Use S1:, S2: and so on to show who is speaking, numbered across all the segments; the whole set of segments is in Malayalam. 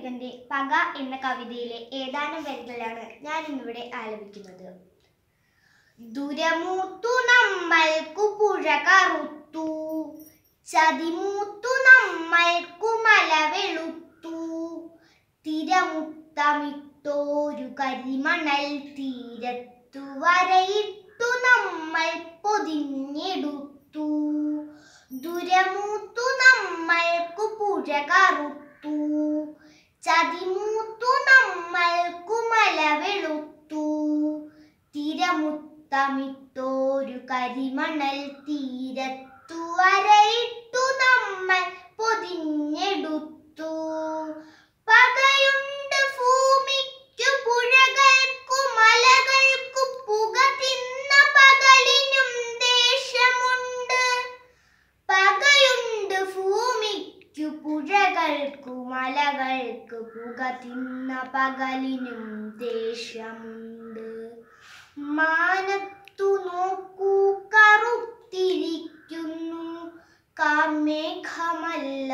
S1: ചന്ദ്രികന്റെ പക എന്ന കവിതയിലെ ഏതാനും വരികളാണ് ഞാൻ ഇന്നിവിടെ ആലപിക്കുന്നത് ദുരമൂത്തു നമ്മൾക്കു പുഴ കറുത്തു ചതിമൂത്തു നമ്മൾക്കു മല വെളുത്തു തിരമുത്തമിട്ടോരു കരിമണൽ തീരത്തു വരയിട്ടു നമ്മൾ പൊതിഞ്ഞെടുത്തു ദുരമൂത്തു നമ്മൾക്കു പുഴ കറുത്തു ചതിമൂത്തു നമ്മൾക്കു മല വെളുത്തു തിരമുത്തമിട്ടോരു കരിമണൽ തീരത്തു വരയിട്ടു നമ്മൾ പൊതിഞ്ഞെടുത്തു പകയുണ്ട് ഭൂമിക്കു പുഴകൾക്കു മലകൾക്കു പുക തിന്ന പകലിനും ദേഷ്യമുണ്ട് പകയുണ്ട് ഭൂമിക്കു പുഴകൾക്കു മലകൾക്കു പുക തിന്ന പകലിനും ദേഷ്യമുണ്ട് മാനത്തു നോക്കൂ കറുത്തിരിക്കുന്നു കാർമേഘമല്ല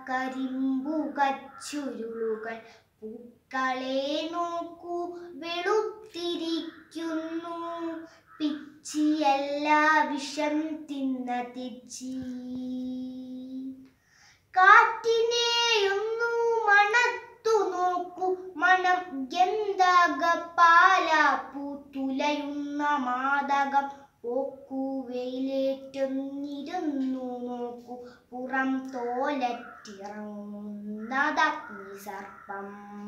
S1: കരിമ്പുകച്ചുരുളുകൾ പൂക്കളെ നോക്കൂ വെളുത്തിരിക്കുന്നു പിച്ചിയല്ല വിഷം തിന്ന തെച്ചി കാറ്റിനെയൊന്നു മണത്തു നോക്കൂ മണം ഗന്ധകപ്പാലാപ്പൂ തുലയുന്ന മാതകം പോക്കൂ വെയിലേറ്റൊന്നിരുന്നു നോക്കൂ പുറം തോലറ്റിറങ്ങുന്നതഗ്നി സർപ്പം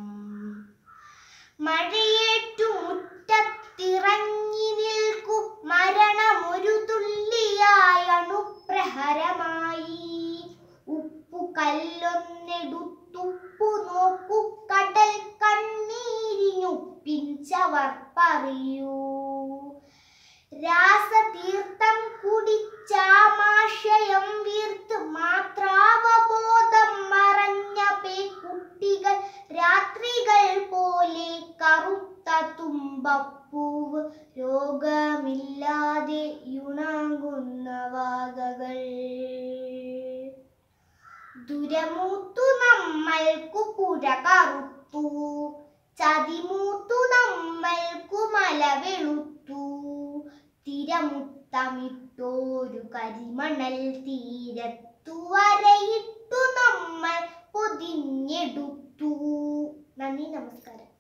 S1: മഴയേറ്റു മുറ്റത്തിറങ്ങി നിൽക്കൂ മരണമൊരു തുള്ളിയായ അണുപ്രഹരമായി ഉപ്പു കല്ലൊന്നെടുത്തുപ്പു നോക്കൂ കടൽ കണ്ണീരിനുപ്പിൻ ചവർപ്പറിയൂ രാസതീർത്ഥം കുടിച്ചാമാശയം വീർത്ത് മാത്രാവബോധം മറഞ്ഞ പേക്കുട്ടികൾ രാത്രികൾ പോലെ കറുത്ത തുമ്പപ്പൂവ് രോഗമില്ലാതെ യുണങ്ങുന്ന വാകകൾ ദുരമൂത്തു നമ്മൾക്കു പുഴ കറുത്തു ചതിമൂത്തു നമ്മൾക്കു മല വെളുത്തു തിരമുത്തമിട്ടോരു കരിമണൽ തീരത്തു വരയിട്ടു നമ്മൾ പൊതിഞ്ഞെടുത്തു നന്ദി നമസ്കാരം